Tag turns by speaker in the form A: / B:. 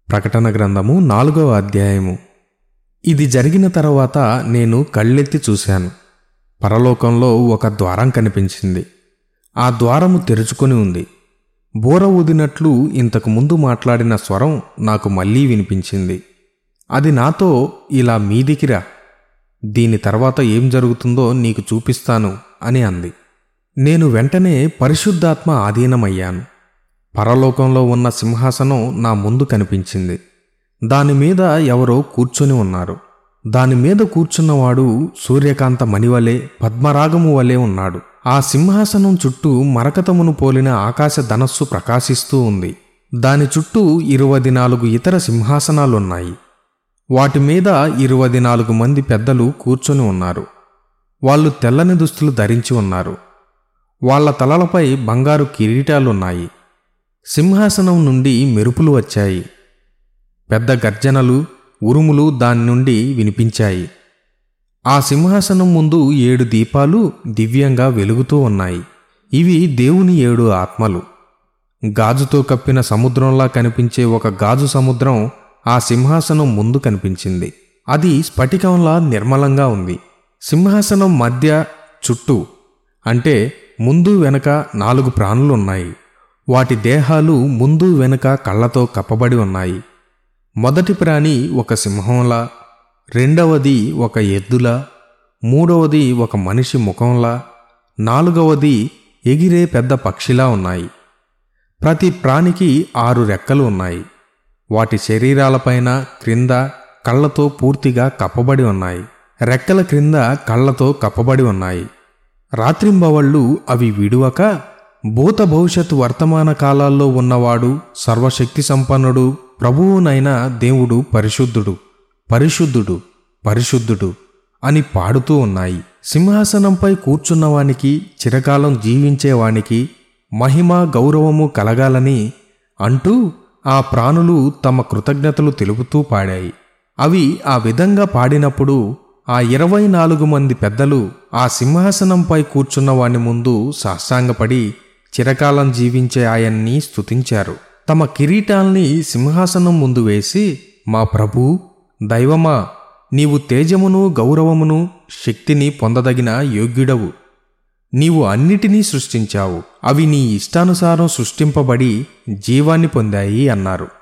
A: ప్రకటన గ్రంథము నాలుగవ అధ్యాయము ఇది జరిగిన తర్వాత నేను కళ్ళెత్తి చూశాను పరలోకంలో ఒక ద్వారం కనిపించింది ఆ ద్వారము తెరుచుకొని ఉంది బోర ఊదినట్లు ఇంతకు ముందు మాట్లాడిన స్వరం నాకు మళ్ళీ వినిపించింది అది నాతో ఇలా మీదికిరా దీని తర్వాత ఏం జరుగుతుందో నీకు చూపిస్తాను అని అంది నేను వెంటనే పరిశుద్ధాత్మ ఆధీనమయ్యాను పరలోకంలో ఉన్న సింహాసనం నా ముందు కనిపించింది దాని మీద ఎవరో కూర్చొని ఉన్నారు దాని మీద కూర్చున్నవాడు సూర్యకాంత మణివలే పద్మరాగము వలె ఉన్నాడు ఆ సింహాసనం చుట్టూ మరకతమును పోలిన ఆకాశ ధనస్సు ప్రకాశిస్తూ ఉంది దాని చుట్టూ ఇరవై నాలుగు ఇతర సింహాసనాలున్నాయి వాటి మీద ఇరవై నాలుగు మంది పెద్దలు కూర్చొని ఉన్నారు వాళ్ళు తెల్లని దుస్తులు ధరించి ఉన్నారు వాళ్ళ తలలపై బంగారు కిరీటాలున్నాయి సింహాసనం నుండి మెరుపులు వచ్చాయి పెద్ద గర్జనలు ఉరుములు దాని నుండి వినిపించాయి ఆ సింహాసనం ముందు ఏడు దీపాలు దివ్యంగా వెలుగుతూ ఉన్నాయి ఇవి దేవుని ఏడు ఆత్మలు గాజుతో కప్పిన సముద్రంలా కనిపించే ఒక గాజు సముద్రం ఆ సింహాసనం ముందు కనిపించింది అది స్ఫటికంలా నిర్మలంగా ఉంది సింహాసనం మధ్య చుట్టూ అంటే ముందు వెనక నాలుగు ప్రాణులున్నాయి వాటి దేహాలు ముందు వెనుక కళ్ళతో కప్పబడి ఉన్నాయి మొదటి ప్రాణి ఒక సింహంలా రెండవది ఒక ఎద్దులా మూడవది ఒక మనిషి ముఖంలా నాలుగవది ఎగిరే పెద్ద పక్షిలా ఉన్నాయి ప్రతి ప్రాణికి ఆరు రెక్కలు ఉన్నాయి వాటి శరీరాలపైన క్రింద కళ్ళతో పూర్తిగా కప్పబడి ఉన్నాయి రెక్కల క్రింద కళ్ళతో కప్పబడి ఉన్నాయి రాత్రింబవళ్ళు అవి విడువక భూత భవిష్యత్ వర్తమాన కాలాల్లో ఉన్నవాడు సర్వశక్తి సంపన్నుడు ప్రభువునైన దేవుడు పరిశుద్ధుడు పరిశుద్ధుడు పరిశుద్ధుడు అని పాడుతూ ఉన్నాయి సింహాసనంపై కూర్చున్నవానికి చిరకాలం జీవించేవానికి మహిమ గౌరవము కలగాలని అంటూ ఆ ప్రాణులు తమ కృతజ్ఞతలు తెలుపుతూ పాడాయి అవి ఆ విధంగా పాడినప్పుడు ఆ ఇరవై నాలుగు మంది పెద్దలు ఆ సింహాసనంపై కూర్చున్న వాని ముందు సాష్టాంగపడి చిరకాలం జీవించే ఆయన్ని స్తుతించారు తమ కిరీటాల్ని సింహాసనం ముందు వేసి మా ప్రభూ దైవమా నీవు తేజమును గౌరవమును శక్తిని పొందదగిన యోగ్యుడవు నీవు అన్నిటినీ సృష్టించావు అవి నీ ఇష్టానుసారం సృష్టింపబడి జీవాన్ని పొందాయి అన్నారు